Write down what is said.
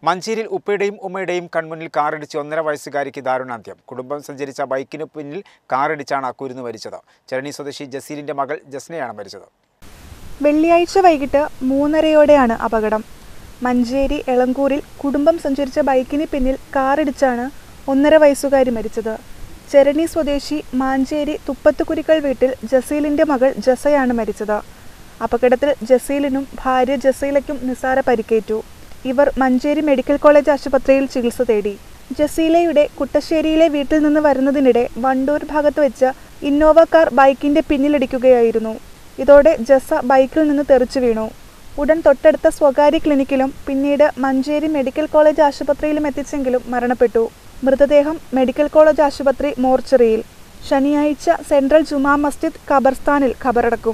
മഞ്ചേരിയിൽ ഉപ്പയുടെയും ഉമ്മയുടെയും കൺമുന്നിൽ കാറിടിച്ച് ഒന്നര വയസ്സുകാരിക്ക് ദാരുണാന്ത്യം കുടുംബം സഞ്ചരിച്ച ബൈക്കിനു പിന്നിൽ കാറിടിച്ചാണ് കുരുന്ന് മരിച്ചത് ചരണി സ്വദേശി ജസീലിന്റെ മകൾ ജസ്നയാണ് മരിച്ചത് വെള്ളിയാഴ്ച വൈകിട്ട് മൂന്നരയോടെയാണ് അപകടം മഞ്ചേരി എളങ്കൂരിൽ കുടുംബം സഞ്ചരിച്ച ബൈക്കിന് പിന്നിൽ കാറിടിച്ചാണ് ഒന്നര വയസ്സുകാരി മരിച്ചത് ചെരണി സ്വദേശി മാഞ്ചേരി തുപ്പത്തുകുരിക്കൽ വീട്ടിൽ ജസീലിന്റെ മകൾ ജസയാണ് മരിച്ചത് അപകടത്തിൽ ജസീലിനും ഭാര്യ ജസീലയ്ക്കും നിസാര പരിക്കേറ്റു ഇവർ മഞ്ചേരി മെഡിക്കൽ കോളേജ് ആശുപത്രിയിൽ ചികിത്സ തേടി ജസീലയുടെ കുട്ടശ്ശേരിയിലെ വീട്ടിൽ നിന്ന് വരുന്നതിനിടെ വണ്ടൂർ ഭാഗത്ത് വെച്ച് ഇന്നോവ കാർ ബൈക്കിന്റെ പിന്നിലിടിക്കുകയായിരുന്നു ഇതോടെ ജസ ബൈക്കിൽ നിന്ന് തെറിച്ചു വീണു ഉടൻ തൊട്ടടുത്ത സ്വകാര്യ ക്ലിനിക്കിലും പിന്നീട് മഞ്ചേരി മെഡിക്കൽ കോളേജ് ആശുപത്രിയിലും എത്തിച്ചെങ്കിലും മരണപ്പെട്ടു മൃതദേഹം മെഡിക്കൽ കോളേജ് ആശുപത്രി മോർച്ചറിയിൽ ശനിയാഴ്ച സെൻട്രൽ ജുമാ മസ്ജിദ് ഖബർസ്ഥാനിൽ ഖബറടക്കും